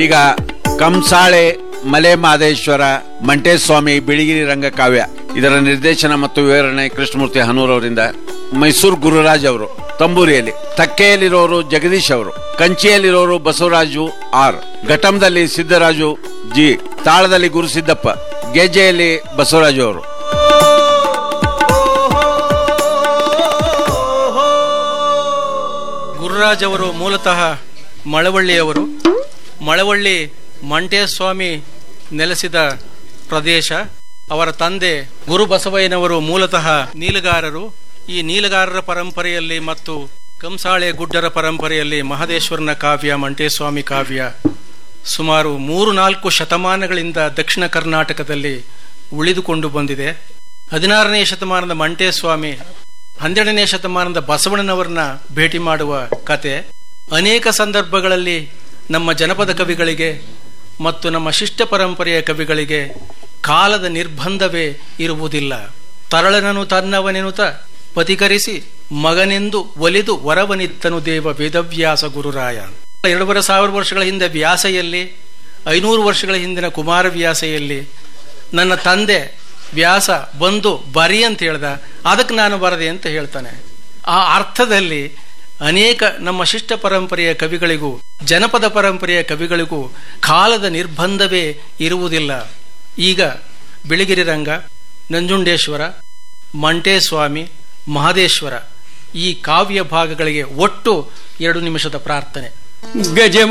ಈಗ ಕಂಸಾಳೆ ಮಲೆ ಮಾದೇಶ್ವರ ಮಂಟೇಸ್ವಾಮಿ ಬಿಳಿಗಿರಿ ರಂಗ ಕಾವ್ಯ ಇದರ ನಿರ್ದೇಶನ ಮತ್ತು ವಿವರಣೆ ಕೃಷ್ಣಮೂರ್ತಿ ಹನೂರ್ ಅವರಿಂದ ಮೈಸೂರು ಗುರುರಾಜ್ ಅವರು ತಂಬೂರಿಯಲ್ಲಿ ತಕ್ಕೆಯಲ್ಲಿರೋರು ಜಗದೀಶ್ ಅವರು ಕಂಚಿಯಲ್ಲಿರೋರು ಬಸವರಾಜು ಆರ್ ಘಟಂದಲ್ಲಿ ಸಿದ್ದರಾಜು ಜಿ ತಾಳದಲ್ಲಿ ಗುರುಸಿದ್ದಪ್ಪ ಗೆಜ್ಜೆಯಲ್ಲಿ ಬಸವರಾಜು ಅವರು ಗುರುರಾಜ್ ಅವರು ಮೂಲತಃ ಮಳವಳ್ಳಿಯವರು ಮಳವಳ್ಳಿ ಮಂಟೇಸ್ವಾಮಿ ನೆಲೆಸಿದ ಪ್ರದೇಶ ಅವರ ತಂದೆ ಗುರು ಬಸವಯ್ಯನವರು ಮೂಲತಃ ನೀಲಗಾರರು ಈ ನೀಲಗಾರರ ಪರಂಪರೆಯಲ್ಲಿ ಮತ್ತು ಕಂಸಾಳೆ ಗುಡ್ಡರ ಪರಂಪರೆಯಲ್ಲಿ ಮಹದೇಶ್ವರನ ಕಾವ್ಯ ಮಂಟೇಸ್ವಾಮಿ ಕಾವ್ಯ ಸುಮಾರು ಮೂರು ನಾಲ್ಕು ಶತಮಾನಗಳಿಂದ ದಕ್ಷಿಣ ಕರ್ನಾಟಕದಲ್ಲಿ ಉಳಿದುಕೊಂಡು ಬಂದಿದೆ ಹದಿನಾರನೇ ಶತಮಾನದ ಮಂಟೇಸ್ವಾಮಿ ಹನ್ನೆರಡನೇ ಶತಮಾನದ ಬಸವಣ್ಣನವರನ್ನ ಭೇಟಿ ಮಾಡುವ ಕತೆ ಅನೇಕ ಸಂದರ್ಭಗಳಲ್ಲಿ ನಮ್ಮ ಜನಪದ ಕವಿಗಳಿಗೆ ಮತ್ತು ನಮ್ಮ ಶಿಷ್ಟ ಪರಂಪರೆಯ ಕವಿಗಳಿಗೆ ಕಾಲದ ನಿರ್ಬಂಧವೇ ಇರುವುದಿಲ್ಲ ತರಳನನು ತನ್ನವನೆನುತ ಪತಿಕರಿಸಿ ಮಗನೆಂದು ಒಲಿದು ವರವನಿತ್ತನು ದೇವ ವೇದವ್ಯಾಸ ಗುರುರಾಯ ಎರಡೂವರೆ ಸಾವಿರ ವರ್ಷಗಳ ಹಿಂದೆ ವ್ಯಾಸೆಯಲ್ಲಿ ಐನೂರು ವರ್ಷಗಳ ಹಿಂದಿನ ಕುಮಾರವ್ಯಾಸೆಯಲ್ಲಿ ನನ್ನ ತಂದೆ ವ್ಯಾಸ ಬಂದು ಬರಿ ಅಂತ ಹೇಳ್ದ ಅದಕ್ಕೆ ನಾನು ಬರದೆ ಅಂತ ಹೇಳ್ತಾನೆ ಆ ಅರ್ಥದಲ್ಲಿ ಅನೇಕ ನಮ್ಮ ಶಿಷ್ಟ ಪರಂಪರೆಯ ಕವಿಗಳಿಗೂ ಜನಪದ ಪರಂಪರೆಯ ಕವಿಗಳಿಗೂ ಕಾಲದ ನಿರ್ಬಂಧವೇ ಇರುವುದಿಲ್ಲ ಈಗ ಬಿಳಿಗಿರಿ ರಂಗ ನಂಜುಂಡೇಶ್ವರ ಮಂಟೇಸ್ವಾಮಿ ಮಹದೇಶ್ವರ ಈ ಕಾವ್ಯ ಭಾಗಗಳಿಗೆ ಒಟ್ಟು ಎರಡು ನಿಮಿಷದ ಪ್ರಾರ್ಥನೆ ಗಜ